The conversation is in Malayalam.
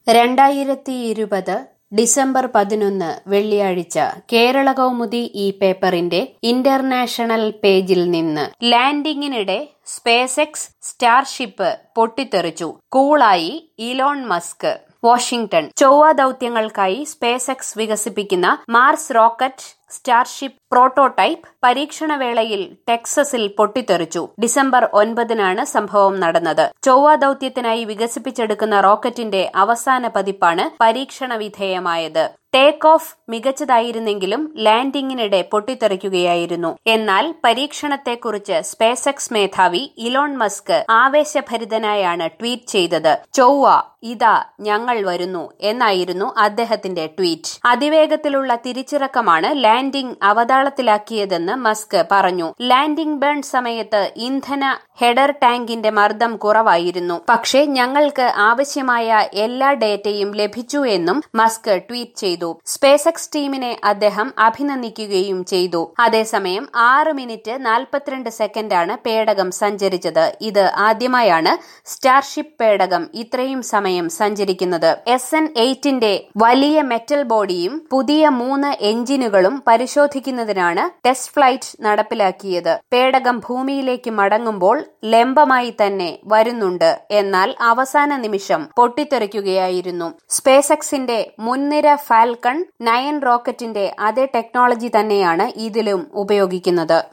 രണ്ടായിരത്തി ഇരുപത് ഡിസംബർ പതിനൊന്ന് വെള്ളിയാഴ്ച കേരള കൗമുദി ഈ പേപ്പറിന്റെ ഇന്റർനാഷണൽ പേജിൽ നിന്ന് ലാൻഡിങ്ങിനിടെ സ്പേസെക്സ് സ്റ്റാർഷിപ്പ് പൊട്ടിത്തെറിച്ചു കൂളായി ഇലോൺ മസ്ക് വാഷിംഗ്ടൺ ചൊവ്വ ദൌത്യങ്ങൾക്കായി സ്പേസെക്സ് വികസിപ്പിക്കുന്ന മാർസ് റോക്കറ്റ് സ്റ്റാർഷിപ്പ് പ്രോട്ടോടൈപ്പ് പരീക്ഷണവേളയിൽ ടെക്സസിൽ പൊട്ടിത്തെറിച്ചു ഡിസംബർ ഒൻപതിനാണ് സംഭവം നടന്നത് ചൊവ്വ ദൌത്യത്തിനായി വികസിപ്പിച്ചെടുക്കുന്ന റോക്കറ്റിന്റെ അവസാന പതിപ്പാണ് പരീക്ഷണ വിധേയമായത് ടേക്ക് ഓഫ് മികച്ചതായിരുന്നെങ്കിലും ലാൻഡിങ്ങിനിടെ പൊട്ടിത്തെറിക്കുകയായിരുന്നു എന്നാൽ പരീക്ഷണത്തെക്കുറിച്ച് സ്പേസെക്സ് മേധാവി ഇലോൺ മസ്ക് ആവേശഭരിതനായാണ് ട്വീറ്റ് ചെയ്തത് ചൊവ്വ ഇതാ ഞങ്ങൾ വരുന്നു എന്നായിരുന്നു അദ്ദേഹത്തിന്റെ ട്വീറ്റ് അതിവേഗത്തിലുള്ള തിരിച്ചിറക്കമാണ് ലാൻഡിംഗ് അവതാളത്തിലാക്കിയതെന്ന് മസ്ക് പറഞ്ഞു ലാൻഡിംഗ് ബേൺ സമയത്ത് ഇന്ധന ഹെഡർ ടാങ്കിന്റെ മർദ്ദം കുറവായിരുന്നു പക്ഷേ ഞങ്ങൾക്ക് ആവശ്യമായ എല്ലാ ഡേറ്റയും ലഭിച്ചു എന്നും മസ്ക് ട്വീറ്റ് ചെയ്തു സ്പേസെക്സ് ടീമിനെ അദ്ദേഹം അഭിനന്ദിക്കുകയും ചെയ്തു അതേസമയം ആറ് മിനിറ്റ് നാൽപ്പത്തിരണ്ട് സെക്കൻഡാണ് പേടകം സഞ്ചരിച്ചത് ഇത് ആദ്യമായാണ് സ്റ്റാർഷിപ്പ് പേടകം ഇത്രയും സമയം സഞ്ചരിക്കുന്നത് എസ് എൻ എയ്റ്റിന്റെ വലിയ മെറ്റൽ ബോഡിയും പുതിയ മൂന്ന് എഞ്ചിനുകളും പരിശോധിക്കുന്നതിനാണ് ടെസ്റ്റ് ഫ്ലൈറ്റ് നടപ്പിലാക്കിയത് പേടകം ഭൂമിയിലേക്ക് മടങ്ങുമ്പോൾ ലംബമായി തന്നെ വരുന്നുണ്ട് എന്നാൽ അവസാന നിമിഷം പൊട്ടിത്തെറിക്കുകയായിരുന്നു സ്പേസെക്സിന്റെ മുൻനിര ഫാൽക്കൺ നയൻ റോക്കറ്റിന്റെ അതേ ടെക്നോളജി തന്നെയാണ് ഇതിലും ഉപയോഗിക്കുന്നത്